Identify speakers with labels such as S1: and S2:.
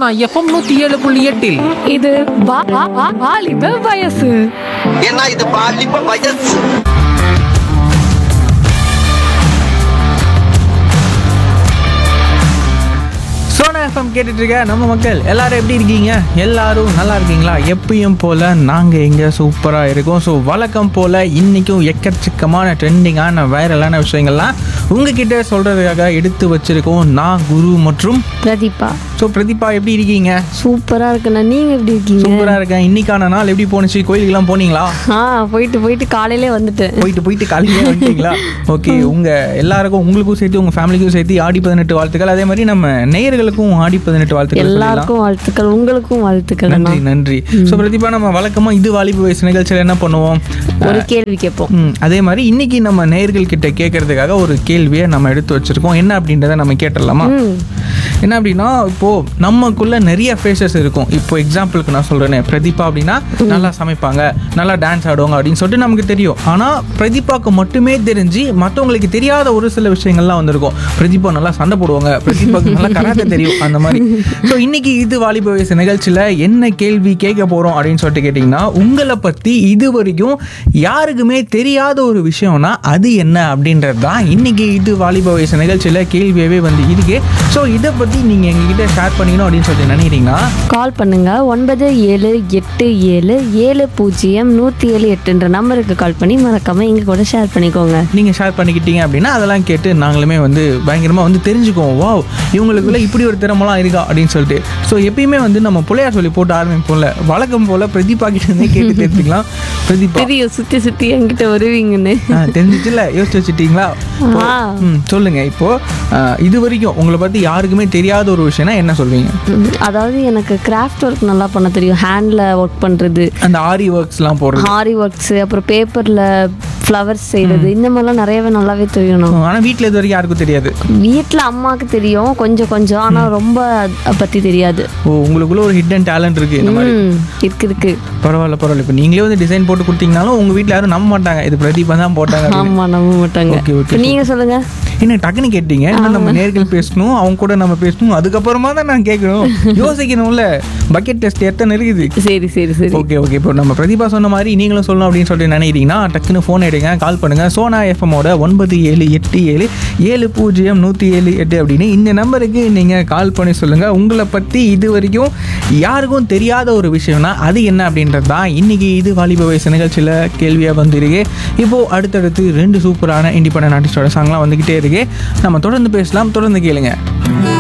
S1: Sona FM நூத்தி ஏழு புள்ளி எட்டில்
S2: இது வா- வா- வா- வாலிப வயசு
S3: ஏன்னா இது பாலிப்ப வயசு
S1: சோனா எஃப்எம் கேட்டுட்டு இருக்க நம்ம மக்கள் எல்லாரும் எப்படி இருக்கீங்க எல்லாரும் நல்லா இருக்கீங்களா எப்பயும் போல நாங்க எங்க சூப்பரா இருக்கோம் ஸோ வழக்கம் போல இன்னைக்கும் எக்கச்சக்கமான ட்ரெண்டிங்கான வைரலான விஷயங்கள்லாம் உங்ககிட்ட சொல்றதுக்காக எடுத்து வச்சிருக்கோம் நான் குரு மற்றும்
S2: பிரதீபா
S1: ஸோ பிரதீபா எப்படி இருக்கீங்க
S2: சூப்பரா இருக்குண்ணா நீங்க எப்படி இருக்கீங்க
S1: சூப்பரா இருக்கேன் இன்னைக்கான நாள் எப்படி போணுச்சு கோயிலுக்குலாம் போனீங்களா
S2: ஆ போயிட்டு போயிட்டு காலையிலே வந்துட்டேன்
S1: போயிட்டு போயிட்டு காலையிலே வந்துட்டீங்களா ஓகே உங்க எல்லாருக்கும் உங்களுக்கும் சேர்த்து உங்க ஃபேமிலிக்கும் சேர்த்து ஆடி பதினெட்டு வாழ்த்துக்கள் அதே மாதிரி நம்ம நேயர்களுக்கும் ஆடி பதினெட்டு வாழ்த்துக்கள் சொல்லலாம்
S2: எல்லாருக்கும் வாழ்த்துக்கள் உங்களுக்கும் வாழ்த்துக்கள் அண்ணா.
S1: நன்றி நன்றி ஸோ பிரதீபா நம்ம வழக்கமா இது வாலிப வயசு நிகழ்ச்சியில் என்ன பண்ணுவோம்
S2: ஒரு கேள்வி கேட்போம்
S1: ம், அதே மாதிரி இன்னைக்கு நம்ம நேயர்கள் கிட்ட கேட்கறதுக்காக ஒரு கேள்வியை நம்ம எடுத்து வச்சிருக்கோம் என்ன அப்படின்றத நம்ம கேட்டுடலாமா
S2: ம்.
S1: என்ன அப்படின்னா இப்போ நமக்குள்ள நிறைய ஃபேஸஸ் இருக்கும் இப்போ எக்ஸாம்பிளுக்கு நான் சொல்றேனே பிரதீபா அப்படின்னா நல்லா சமைப்பாங்க நல்லா டான்ஸ் ஆடுவாங்க அப்படின்னு சொல்லிட்டு நமக்கு தெரியும் ஆனா பிரதீபாக்கு மட்டுமே தெரிஞ்சு மற்றவங்களுக்கு தெரியாத ஒரு சில விஷயங்கள்லாம் வந்திருக்கும் பிரதீபா நல்லா சண்டை போடுவாங்க பிரதீபாக்கு நல்லா கராத்தே தெரியும் அந்த மாதிரி ஸோ இன்னைக்கு இது வாலிப வயசு நிகழ்ச்சியில என்ன கேள்வி கேட்க போறோம் அப்படின்னு சொல்லிட்டு கேட்டிங்கன்னா உங்களை பத்தி இது வரைக்கும் யாருக்குமே தெரியாத ஒரு விஷயம்னா அது என்ன அப்படின்றது தான் இன்னைக்கு இது வாலிப வயசு நிகழ்ச்சியில கேள்வியாவே வந்து இருக்கு ஸோ இதை பத்தி நீங்க எங்ககிட்ட ஷேர் பண்ணிக்கணும் அப்படின்னு சொல்லிட்டு நினைக்கிறீங்கன்னா
S2: கால் பண்ணுங்க ஒன்பது ஏழு எட்டு ஏழு ஏழு பூஜ்ஜியம் நூற்றி ஏழு எட்டுன்ற நம்பருக்கு கால் பண்ணி மறக்காம எங்க கூட ஷேர் பண்ணிக்கோங்க
S1: நீங்க ஷேர் பண்ணிக்கிட்டீங்க அப்படின்னா அதெல்லாம் கேட்டு நாங்களுமே வந்து பயங்கரமா வந்து தெரிஞ்சுக்குவோம் வாவ் இவங்களுக்குள்ள இப்படி ஒரு திறமெல்லாம் இருக்கா அப்படின்னு சொல்லிட்டு ஸோ எப்பயுமே வந்து நம்ம புள்ளையார் சொல்லி போட்டு ஆரம்பிப்போம்ல வழக்கம் போல பிரதீபா கிட்ட இருந்தே கேட்டு தெரிஞ்சுக்கலாம் பிரதீபா
S2: தெரியும் சுத்தி சுத்தி என்கிட்ட வருவீங்கன்னு
S1: ஆ, தெரிஞ்சிச்சுல யோசிச்சு வச்சுட்டீங்களா இப்போ,
S2: ஆ.
S1: ம் சொல்லுங்க இப்போ ஆ, இது வரைக்கும் உங்களை பத்தி யாருக்குமே தெரியாத ஒரு விஷயம்னா என்ன சொல்வீங்க
S2: ம், அதாவது எனக்கு கிராஃப்ட் ஒர்க் நல்லா பண்ண தெரியும் ஹேண்டில் ஒர்க் பண்ணுறது
S1: அந்த ஆரி ஒர்க்ஸ்லாம் போடுறது
S2: ஹாரி ஒர்க்ஸு அப்புறம் பேப்பரில் ஃப்ளவர்ஸ் செய்கிறது இந்த மாதிரிலாம் நிறையவே நல்லாவே தெரியணும்
S1: ஆனா வீட்ல இது வரைக்கும் யாருக்கும் தெரியாது
S2: வீட்டில் அம்மாவுக்கு தெரியும் கொஞ்சம் கொஞ்சம் ஆனால் ரொம்ப அதை பற்றி தெரியாது
S1: ஓ உங்களுக்குள்ள ஒரு ஹிடன் டேலண்ட் இருக்கு இந்த மாதிரி
S2: ம் இருக்கு இருக்கு
S1: பரவாயில்ல பரவாயில்ல இப்போ நீங்களே வந்து டிசைன் போட்டு கொடுத்தீங்கனாலும் உங்க வீட்ல யாரும் நம்ப மாட்டாங்க இது பிரதீபா தான் போட்டாங்க அப்படின்னு.
S2: ஆமாம் நம்ப மாட்டாங்க
S1: Okay, okay,
S2: இப்போ நீங்கள் சொல்லுங்கள்
S1: என்ன டக்குன்னு கேட்டீங்க இன்னும் நம்ம நேர்கள் பேசணும் அவங்க கூட நம்ம பேசணும் அதுக்கப்புறமா தான் நான் கேட்கணும் யோசிக்கணும்ல பக்கெட் டெஸ்ட் எத்தனை இருக்குது
S2: சரி சரி சரி
S1: ஓகே ஓகே இப்போ நம்ம பிரதீபா சொன்ன மாதிரி நீங்களும் சொல்லணும் அப்படின்னு சொல்லிட்டு நினைக்கிறீங்கன்னா டக்குன்னு ஃபோன் எடுங்க கால் பண்ணுங்க சோனா எஃப்எம்மோட ஒன்பது ஏழு எட்டு ஏழு ஏழு பூஜ்ஜியம் நூற்றி ஏழு எட்டு அப்படின்னு இந்த நம்பருக்கு நீங்கள் கால் பண்ணி சொல்லுங்கள் உங்களை பற்றி இது வரைக்கும் யாருக்கும் தெரியாத ஒரு விஷயம்னா அது என்ன அப்படின்றது தான் இன்னைக்கு இது வாலிப வயசு நிகழ்ச்சியில் கேள்வியாக வந்திருக்கு இப்போது அடுத்தடுத்து ரெண்டு சூப்பரான இண்டிபெண்டன்ட் ஆர்டிஸ்டோட சாங்லாம் வந்துக்கிட்டே இருக்கு நம்ம தொடர்ந்து பேசலாம் தொடர்ந்து கேளுங்க